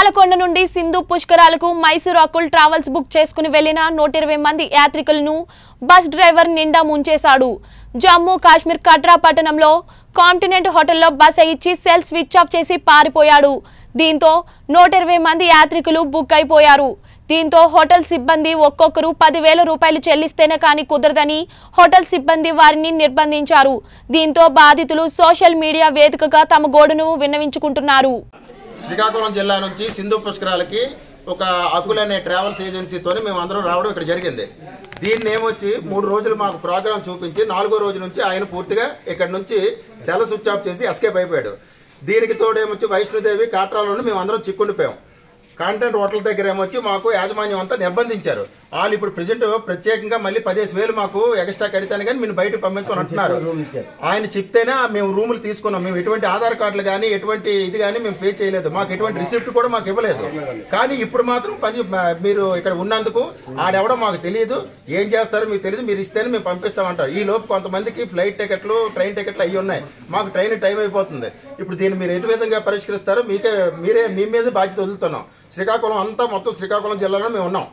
పాలకొండ నుండి సింధు పుష్కరాలకు Mysore Akul travels book చేసుకుని వెళ్లిన నూట ఇరవై మంది యాత్రికులను బస్ డ్రైవర్ నిండా ముంచేశాడు జమ్మూ కాశ్మీర్ కట్రా పట్టణంలో కాంటినెంట్ హోటల్లో బస ఇచ్చి సెల్ స్విచ్ ఆఫ్ చేసి పారిపోయాడు దీంతో నూట ఇరవై మంది యాత్రికులు బుక్ అయిపోయారు దీంతో హోటల్ సిబ్బంది ఒక్కొక్కరు పదివేల రూపాయలు చెల్లిస్తేనే కానీ కుదరదని హోటల్ సిబ్బంది వారిని నిర్బంధించారు దీంతో బాధితులు సోషల్ మీడియా వేదికగా తమ గోడును విన్నవించుకుంటున్నారు శ్రీకాకుళం జిల్లా నుంచి సింధు పుష్కరాలకి ఒక అకుల్ అనే ట్రావెల్స్ ఏజెన్సీతోని మేము అందరం రావడం ఇక్కడ జరిగింది దీన్ని ఏమొచ్చి మూడు రోజులు మాకు ప్రోగ్రామ్ చూపించి నాలుగో రోజు నుంచి ఆయన పూర్తిగా ఇక్కడ నుంచి సెల స్విచ్ ఆఫ్ చేసి ఎస్కేప్ అయిపోయాడు దీనికి తోడేమొచ్చి వైష్ణోదేవి కాట్రాలోని మేము అందరం చిక్కుండిపోయాం కాంటెంట్ హోటల్ దగ్గర ఏమొచ్చి మాకు యాజమాన్యం అంతా నిర్బంధించారు వాళ్ళు ఇప్పుడు ప్రజెంట్ ప్రత్యేకంగా మళ్ళీ పదిహేను వేలు మాకు ఎక్స్ట్రా కడితేనే కానీ మీరు బయటకు పంపించమని అంటున్నారు ఆయన చెప్తేనే మేము రూములు తీసుకున్నాం మేము ఎటువంటి ఆధార్ కార్డులు కానీ ఎటువంటి ఇది కానీ మేము పే చేయలేదు మాకు ఎటువంటి రిసిప్ట్ కూడా మాకు ఇవ్వలేదు కానీ ఇప్పుడు మాత్రం పని మీరు ఇక్కడ ఉన్నందుకు ఆడెవడో మాకు తెలియదు ఏం చేస్తారో మీకు తెలియదు మీరు ఇస్తేనే మేము పంపిస్తామంటారు ఈ లోపు కొంతమందికి ఫ్లైట్ టికెట్లు ట్రైన్ టికెట్లు అవి ఉన్నాయి మాకు ట్రైన్ టైం అయిపోతుంది ఇప్పుడు దీన్ని మీరు ఎటు విధంగా పరిష్కరిస్తారో మీకే మీరే మీ మీద బాధ్యత వదులుతున్నాం శ్రీకాకుళం అంతా మొత్తం శ్రీకాకుళం జిల్లాలో మేము ఉన్నాం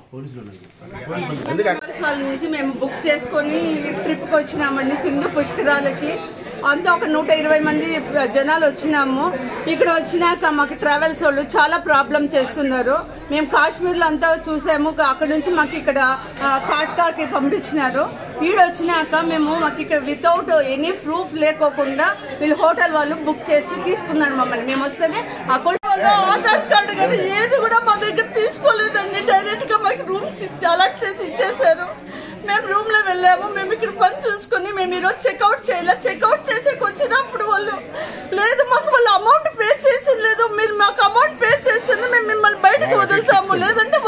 ఎందుకంటే ట్రావెల్స్ వాళ్ళ నుంచి మేము బుక్ చేసుకొని ట్రిప్కి వచ్చినామండి సింధు పుష్కరాలకి అంతా ఒక నూట ఇరవై మంది జనాలు వచ్చినాము ఇక్కడ వచ్చినాక మాకు ట్రావెల్స్ వాళ్ళు చాలా ప్రాబ్లం చేస్తున్నారు మేము కాశ్మీర్లో అంతా చూసాము అక్కడ నుంచి మాకు ఇక్కడ ఆ, కాట్కాకి పంపించినారు ఈడ వచ్చినాక మేము మాకు ఇక్కడ వితౌట్ ఎనీ ప్రూఫ్ లేకోకుండా వీళ్ళు హోటల్ వాళ్ళు బుక్ చేసి తీసుకున్నారు మమ్మల్ని మేము వస్తేనే అకౌంట్ వాళ్ళు ఆధార్ కార్డు కానీ ఏది కూడా మా దగ్గర తీసుకోలేదండి డైరెక్ట్ గా మాకు రూమ్స్ ఇచ్చి అలర్ట్ చేసి ఇచ్చేసారు మేము రూమ్ లో వెళ్ళాము మేము ఇక్కడ పని చూసుకుని మేము ఈరోజు చెక్అవుట్ చేయలే చెక్అవుట్ చేసేకి వచ్చినప్పుడు వాళ్ళు లేదు మాకు వాళ్ళు అమౌంట్ పే చేసి లేదు మీరు మాకు అమౌంట్ పే చేస్తే మేము మిమ్మల్ని బయటకు వదులుతాము లేదంటే